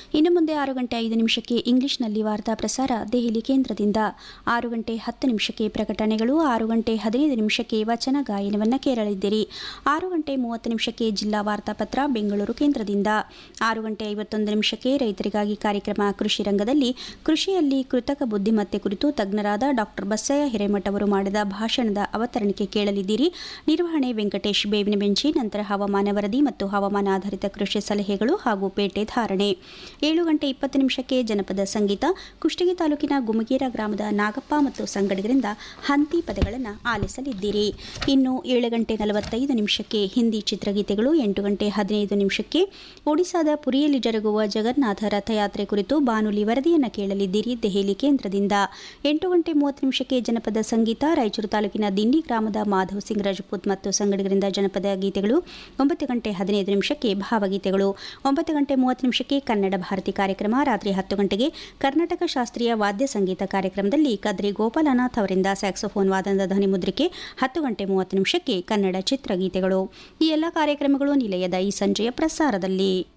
ಇನ್ನು ಮುಂದೆ ಆರು ಗಂಟೆ ಐದು ನಿಮಿಷಕ್ಕೆ ಇಂಗ್ಲಿಷ್ನಲ್ಲಿ ವಾರ್ತಾ ಪ್ರಸಾರ ದೆಹಲಿ ಕೇಂದ್ರದಿಂದ ಆರು ಗಂಟೆ ಹತ್ತು ನಿಮಿಷಕ್ಕೆ ಪ್ರಕಟಣೆಗಳು ಆರು ಗಂಟೆ ಹದಿನೈದು ನಿಮಿಷಕ್ಕೆ ವಚನ ಗಾಯನವನ್ನು ಕೇಳಲಿದ್ದೀರಿ ಆರು ಗಂಟೆ ಮೂವತ್ತು ನಿಮಿಷಕ್ಕೆ ಜಿಲ್ಲಾ ವಾರ್ತಾಪತ್ರ ಬೆಂಗಳೂರು ಕೇಂದ್ರದಿಂದ ಆರು ಗಂಟೆ ಐವತ್ತೊಂದು ನಿಮಿಷಕ್ಕೆ ರೈತರಿಗಾಗಿ ಕಾರ್ಯಕ್ರಮ ಕೃಷಿ ರಂಗದಲ್ಲಿ ಕೃಷಿಯಲ್ಲಿ ಕೃತಕ ಬುದ್ಧಿಮತ್ತೆ ಕುರಿತು ತಜ್ಞರಾದ ಡಾಕ್ಟರ್ ಬಸಯ್ಯ ಹಿರೇಮಠ ಅವರು ಮಾಡಿದ ಭಾಷಣದ ಅವತರಣಿಕೆ ಕೇಳಲಿದ್ದೀರಿ ನಿರ್ವಹಣೆ ವೆಂಕಟೇಶ್ ಬೇವಿನ ಬೆಂಚಿ ನಂತರ ಹವಾಮಾನ ವರದಿ ಮತ್ತು ಹವಾಮಾನ ಆಧಾರಿತ ಕೃಷಿ ಸಲಹೆಗಳು ಹಾಗೂ ಪೇಟೆ ಧಾರಣೆ ಏಳು ಗಂಟೆ ಇಪ್ಪತ್ತು ನಿಮಿಷಕ್ಕೆ ಜನಪದ ಸಂಗೀತ ಕುಷ್ಟಗಿ ತಾಲೂಕಿನ ಗುಮಗೇರ ಗ್ರಾಮದ ನಾಗಪ್ಪ ಮತ್ತು ಸಂಗಡಿಗರಿಂದ ಹಂತಿ ಪದಗಳನ್ನು ಆಲಿಸಲಿದ್ದೀರಿ ಇನ್ನು ಏಳು ಗಂಟೆ ನಲವತ್ತೈದು ನಿಮಿಷಕ್ಕೆ ಹಿಂದಿ ಚಿತ್ರಗೀತೆಗಳು ಎಂಟು ಗಂಟೆ ಹದಿನೈದು ನಿಮಿಷಕ್ಕೆ ಒಡಿಸಾದ ಪುರಿಯಲ್ಲಿ ಜರುಗುವ ಜಗನ್ನಾಥ ರಥಯಾತ್ರೆ ಕುರಿತು ಬಾನುಲಿ ವರದಿಯನ್ನು ಕೇಳಲಿದ್ದೀರಿ ದೆಹಲಿ ಕೇಂದ್ರದಿಂದ ಎಂಟು ಗಂಟೆ ಮೂವತ್ತು ನಿಮಿಷಕ್ಕೆ ಜನಪದ ಸಂಗೀತ ರಾಯಚೂರು ತಾಲೂಕಿನ ದಿಂಡಿ ಗ್ರಾಮದ ಮಾಧವ್ ಸಿಂಗ್ ರಜಪೂತ್ ಮತ್ತು ಸಂಗಡಿಗರಿಂದ ಜನಪದ ಗೀತೆಗಳು ಒಂಬತ್ತು ಗಂಟೆ ಹದಿನೈದು ನಿಮಿಷಕ್ಕೆ ಭಾವಗೀತೆಗಳು ಒಂಬತ್ತು ಗಂಟೆ ಮೂವತ್ತು ನಿಮಿಷಕ್ಕೆ ಕನ್ನಡ ಭಾರತಿ ಕಾರ್ಯಕ್ರಮ ರಾತ್ರಿ ಹತ್ತು ಗಂಟೆಗೆ ಕರ್ನಾಟಕ ಶಾಸ್ತ್ರೀಯ ವಾದ್ಯ ಸಂಗೀತ ಕಾರ್ಯಕ್ರಮದಲ್ಲಿ ಕದ್ರಿ ಗೋಪಾಲನಾಥ್ ಅವರಿಂದ ಸ್ಯಾಕ್ಸೋಫೋನ್ ವಾದನದ ಧ್ವನಿ ಮುದ್ರಿಕೆ ಹತ್ತು ಗಂಟೆ ಮೂವತ್ತು ನಿಮಿಷಕ್ಕೆ ಕನ್ನಡ ಚಿತ್ರಗೀತೆಗಳು ಈ ಎಲ್ಲ ಕಾರ್ಯಕ್ರಮಗಳು ನಿಲಯದ ಈ ಸಂಜೆಯ ಪ್ರಸಾರದಲ್ಲಿ